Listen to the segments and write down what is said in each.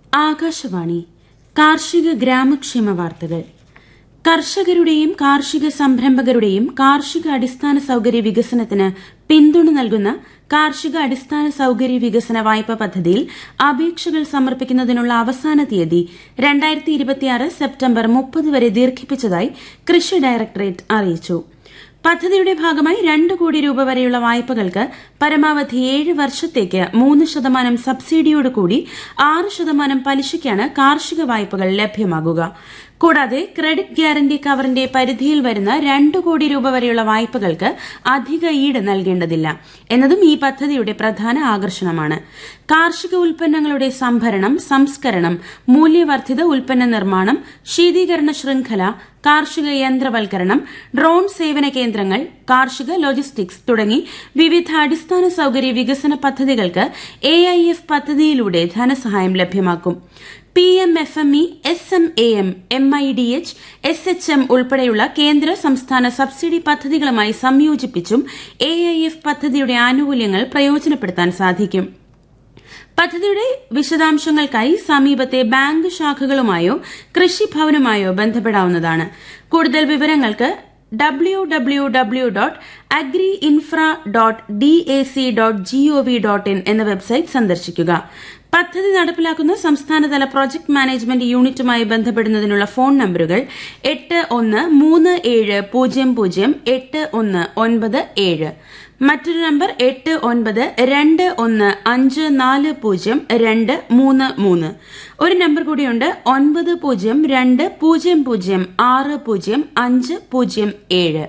ആകാശവാണി കാർഷിക ഗ്രാമക്ഷേമ വാർത്തകൾ കർഷകരുടെയും കാർഷിക സംരംഭകരുടെയും കാർഷിക അടിസ്ഥാന സൌകര്യ വികസനത്തിന് പിന്തുണ നൽകുന്ന കാർഷിക അടിസ്ഥാന സൌകര്യ വികസന വായ്പ പദ്ധതിയിൽ അപേക്ഷകൾ സമർപ്പിക്കുന്നതിനുള്ള അവസാന തീയതി സെപ്റ്റംബർ മുപ്പത് വരെ ദീർഘിപ്പിച്ചതായി കൃഷി ഡയറക്ടറേറ്റ് അറിയിച്ചു പദ്ധതിയുടെ ഭാഗമായി രണ്ട് കോടി രൂപ വരെയുള്ള വായ്പകൾക്ക് പരമാവധി ഏഴ് വർഷത്തേക്ക് മൂന്ന് ശതമാനം സബ്സിഡിയോടുകൂടി ആറ് ശതമാനം പലിശയ്ക്കാണ് കാർഷിക വായ്പകൾ ലഭ്യമാകുക കൂടാതെ ക്രെഡിറ്റ് ഗ്യാരണ്ടി കവറിന്റെ പരിധിയിൽ വരുന്ന രണ്ട് കോടി രൂപ വരെയുള്ള വായ്പകൾക്ക് അധിക ഈട് നൽകേണ്ടതില്ല എന്നതും ഈ പദ്ധതിയുടെ പ്രധാന ആകർഷണമാണ് കാർഷിക ഉൽപ്പന്നങ്ങളുടെ സംഭരണം സംസ്കരണം മൂല്യവർദ്ധിത ഉൽപ്പന്ന നിർമ്മാണം ശീതീകരണ ശൃംഖല കാർഷിക യന്ത്രവൽക്കരണം ഡ്രോൺ സേവന കേന്ദ്രങ്ങൾ കാർഷിക ലോജിസ്റ്റിക്സ് തുടങ്ങി വിവിധ അടിസ്ഥാന സൌകര്യ വികസന പദ്ധതികൾക്ക് എഐഎഫ് പദ്ധതിയിലൂടെ ധനസഹായം ലഭ്യമാക്കും P M F M E S M A M M I D H S H M ഉൾപ്പെടെയുള്ള കേന്ദ്ര സംസ്ഥാന സബ്സിഡി പദ്ധതികളുമായി സംയോജിപ്പിച്ചും എഐഎഫ് പദ്ധതിയുടെ ആനുകൂല്യങ്ങൾ പ്രയോജനപ്പെടുത്താൻ സാധിക്കും പദ്ധതിയുടെ വിശദാംശങ്ങൾക്കായി സമീപത്തെ ബാങ്ക് ശാഖകളുമായോ കൃഷിഭവനുമായോ ബന്ധപ്പെടാവുന്നതാണ് കൂടുതൽ വിവരങ്ങൾക്ക് W W W dot agri infra dot D A C dot GOV dot in എന്ന വെബ്സൈറ്റ് സന്ദർശിക്കുക പദ്ധതി നടപ്പിലാക്കുന്ന സംസ്ഥാനതല പ്രോജക്ട് മാനേജ്മെന്റ് യൂണിറ്റുമായി ബന്ധപ്പെടുന്നതിനുള്ള ഫോൺ നമ്പറുകൾ എട്ട് ഒന്ന് മൂന്ന് ഏഴ് പൂജ്യം പൂജ്യം എട്ട് ഒന്ന് ഒൻപത് ഏഴ് മറ്റൊരു നമ്പർ എട്ട് ഒൻപത് രണ്ട് ഒന്ന് അഞ്ച് നാല് പൂജ്യം രണ്ട് മൂന്ന് മൂന്ന് ഒരു നമ്പർ കൂടിയുണ്ട് ഒൻപത് പൂജ്യം രണ്ട് പൂജ്യം പൂജ്യം ആറ് പൂജ്യം അഞ്ച് പൂജ്യം ഏഴ്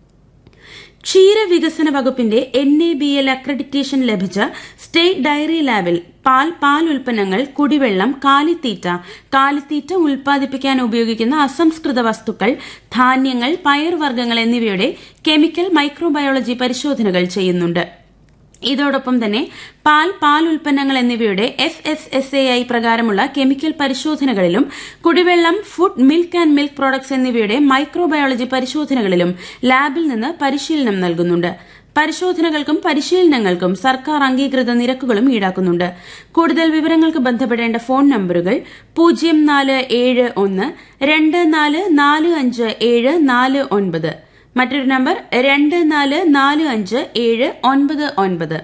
ക്ഷീരവികസന വകുപ്പിന്റെ N A B L accreditation ലഭിച്ച സ്റ്റേറ്റ് ഡയറി ലാബിൽ പാൽ പാൽ ഉൽപ്പന്നങ്ങൾ കുടിവെള്ളം കാലിത്തീറ്റ കാലിത്തീറ്റ ഉൽപ്പാദിപ്പിക്കാൻ ഉപയോഗിക്കുന്ന അസംസ്കൃത വസ്തുക്കൾ ധാന്യങ്ങൾ പയർവർഗ്ഗങ്ങൾ എന്നിവയുടെ കെമിക്കൽ മൈക്രോബയോളജി പരിശോധനകൾ ചെയ്യുന്നുണ്ട് ഇതോടൊപ്പം തന്നെ പാൽ പാൽ ഉൽപ്പന്നങ്ങൾ എന്നിവയുടെ F S S A I പ്രകാരമുള്ള കെമിക്കൽ പരിശോധനകളിലും കുടിവെള്ളം food milk and milk products എന്നിവയുടെ മൈക്രോബയോളജി പരിശോധനകളിലും ലാബിൽ നിന്ന് പരിശീലനം നൽകുന്നുണ്ട് പരിശോധനകൾക്കും പരിശീലനങ്ങൾക്കും സർക്കാർ അംഗീകൃത നിരക്കുകളും ഈടാക്കുന്നുണ്ട് കൂടുതൽ വിവരങ്ങൾക്ക് ബന്ധപ്പെടേണ്ട ഫോൺ നമ്പറുകൾ പൂജ്യം നാല് ഏഴ് ഒന്ന് രണ്ട് നാല് നാല് അഞ്ച് ഏഴ് നാല് ഒൻപത് മറ്റൊരു നമ്പർ രണ്ട് നാല് നാല് അഞ്ച് ഏഴ് ഒൻപത് ഒൻപത്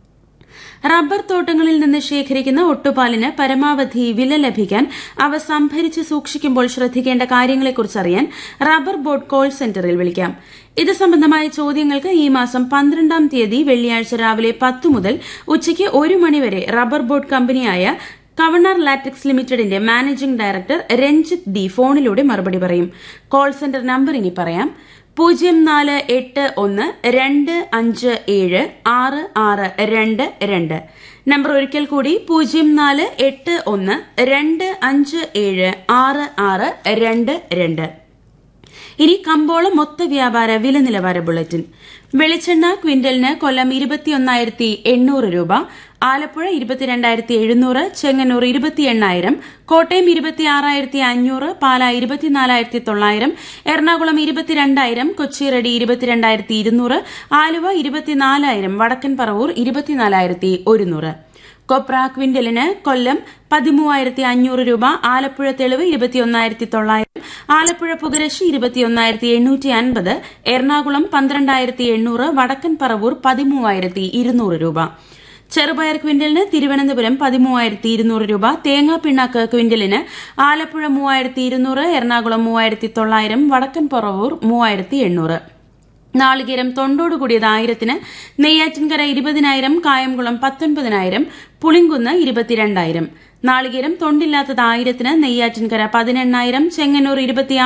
റബ്ബർ തോട്ടങ്ങളിൽ നിന്ന് ശേഖരിക്കുന്ന ഒട്ടുപാലിന് പരമാവധി വില ലഭിക്കാൻ അവ സംഭരിച്ച് സൂക്ഷിക്കുമ്പോൾ ശ്രദ്ധിക്കേണ്ട കാര്യങ്ങളെക്കുറിച്ചറിയാൻ റബ്ബർ ബോർഡ് കോൾ സെന്ററിൽ വിളിക്കാം ഇത് സംബന്ധമായ ചോദ്യങ്ങൾക്ക് ഈ മാസം പന്ത്രണ്ടാം തീയതി വെള്ളിയാഴ്ച രാവിലെ പത്ത് മുതൽ ഉച്ചയ്ക്ക് ഒരു മണിവരെ റബ്ബർ ബോർഡ് കമ്പനിയായ കവണർ ലാറ്റക്സ് ലിമിറ്റഡിന്റെ മാനേജിംഗ് ഡയറക്ടർ രഞ്ജിത്ത് ഡി ഫോണിലൂടെ മറുപടി പറയും കോൾ സെന്റർ നമ്പർ ഇനി പറയാം പൂജ്യം നാല് എട്ട് ഒന്ന് രണ്ട് അഞ്ച് ഏഴ് ആറ് ആറ് രണ്ട് രണ്ട് നമ്പർ ഒരിക്കൽ കൂടി പൂജ്യം നാല് എട്ട് ഒന്ന് രണ്ട് അഞ്ച് ഏഴ് ആറ് ആറ് രണ്ട് രണ്ട് ഇനി കമ്പോള മൊത്ത വ്യാപാര വില നിലവാര ബുള്ളറ്റിൻ വെളിച്ചെണ്ണ ക്വിന്റലിന് കൊല്ലം ഇരുപത്തിയൊന്നായിരത്തി എണ്ണൂറ് രൂപ ആലപ്പുഴ ഇരുപത്തിരണ്ടായിരത്തി എഴുന്നൂറ് ചെങ്ങന്നൂർ ഇരുപത്തി എണ്ണായിരം കോട്ടയം ഇരുപത്തിയാറായിരത്തി അഞ്ഞൂറ് പാല ഇരുപത്തിനാലായിരത്തി തൊള്ളായിരം എറണാകുളം ഇരുപത്തിരണ്ടായിരം കൊച്ചിറടി ഇരുപത്തിരണ്ടായിരത്തി ഇരുന്നൂറ് ആലുവ ഇരുപത്തിനാലായിരം വടക്കൻ പറവൂർ ഇരുപത്തിനാലായിരത്തി ഒരുന്നൂറ് കൊപ്ര ക്വിന്റലിന് കൊല്ലം പതിമൂവായിരത്തി അഞ്ഞൂറ് രൂപ ആലപ്പുഴ തെളിവ് ഇരുപത്തിയൊന്നായിരത്തി തൊള്ളായിരം ആലപ്പുഴ പുകരശി ഇരുപത്തിയൊന്നായിരത്തി എണ്ണൂറ്റി അൻപത് എറണാകുളം പന്ത്രണ്ടായിരത്തി എണ്ണൂറ് വടക്കൻ പറവൂർ പതിമൂവായിരത്തി ഇരുന്നൂറ് രൂപ ചെറുപയർ ക്വിന്റലിന് തിരുവനന്തപുരം പതിമൂവായിരത്തി ഇരുന്നൂറ് രൂപ തേങ്ങാ പിണ്ണാക്ക് ക്വിന്റലിന് ആലപ്പുഴ മൂവായിരത്തി ഇരുന്നൂറ് എറണാകുളം മൂവായിരത്തി തൊള്ളായിരം വടക്കൻ പറവൂർ മൂവായിരത്തി എണ്ണൂറ് നാളികേരം തൊണ്ടോടുകൂടിയത് ആയിരത്തിന് നെയ്യാറ്റിൻകര ഇരുപതിനായിരം കായംകുളം പത്തൊൻപതിനായിരം പുളിങ്കുന്ന് ഇരുപത്തിരണ്ടായിരം നാളികേരം തൊണ്ടില്ലാത്തത് ആയിരത്തിന് നെയ്യാറ്റിൻകര പതിനെണ്ണായിരം ചെങ്ങന്നൂർ ഇരുപത്തി